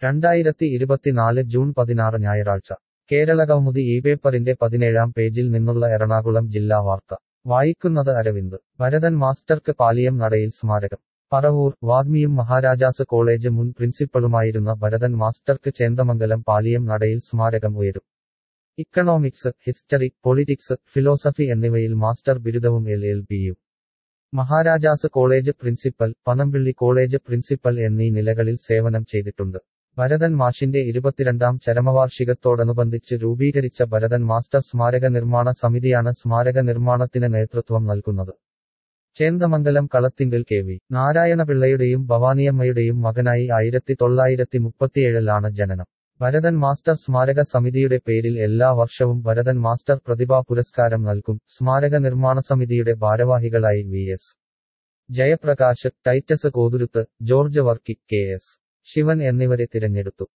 രണ്ടായിരത്തി ഇരുപത്തിനാല് ജൂൺ പതിനാറ് ഞായറാഴ്ച കേരളകൗമുദി ഈ പേപ്പറിന്റെ പതിനേഴാം പേജിൽ നിന്നുള്ള എറണാകുളം ജില്ലാ വാർത്ത വായിക്കുന്നത് അരവിന്ദ് ഭരതൻ മാസ്റ്റർക്ക് പാലിയം നടയിൽ സ്മാരകം പറവൂർ വാഗ്മിയും മഹാരാജാസ് കോളേജ് മുൻ പ്രിൻസിപ്പളുമായിരുന്ന ഭരതൻ മാസ്റ്റർക്ക് ചേന്ദമംഗലം പാലിയം നടയിൽ സ്മാരകം ഉയരും ഇക്കണോമിക്സ് ഹിസ്റ്ററി പൊളിറ്റിക്സ് ഫിലോസഫി എന്നിവയിൽ മാസ്റ്റർ ബിരുദവും എൽ എൽ ബിയും Maharajas college principal Panampilly college principal എന്നീ നിലകളിൽ സേവനം ചെയ്തിട്ടുണ്ട് ഭരതൻ മാഷിന്റെ ഇരുപത്തിരണ്ടാം ചരമവാർഷികത്തോടനുബന്ധിച്ച് രൂപീകരിച്ച ഭരതൻ മാസ്റ്റർ സ്മാരക നിർമ്മാണ സമിതിയാണ് സ്മാരക നിർമ്മാണത്തിന് നേതൃത്വം നൽകുന്നത് ചേന്ദമംഗലം കളത്തിങ്കൽ കെ വി നാരായണപിള്ളയുടെയും ഭവാനിയമ്മയുടെയും മകനായി ആയിരത്തി തൊള്ളായിരത്തി മുപ്പത്തിയേഴിലാണ് ജനനം ഭരതൻ മാസ്റ്റർ സ്മാരക സമിതിയുടെ പേരിൽ എല്ലാ വർഷവും ഭരതൻ മാസ്റ്റർ പ്രതിഭാ പുരസ്കാരം നൽകും സ്മാരക നിർമ്മാണ സമിതിയുടെ ഭാരവാഹികളായി V S Jayaprakash Titus Kothuruth George Varkey K S Sivan എന്നിവരെ തിരഞ്ഞെടുത്തു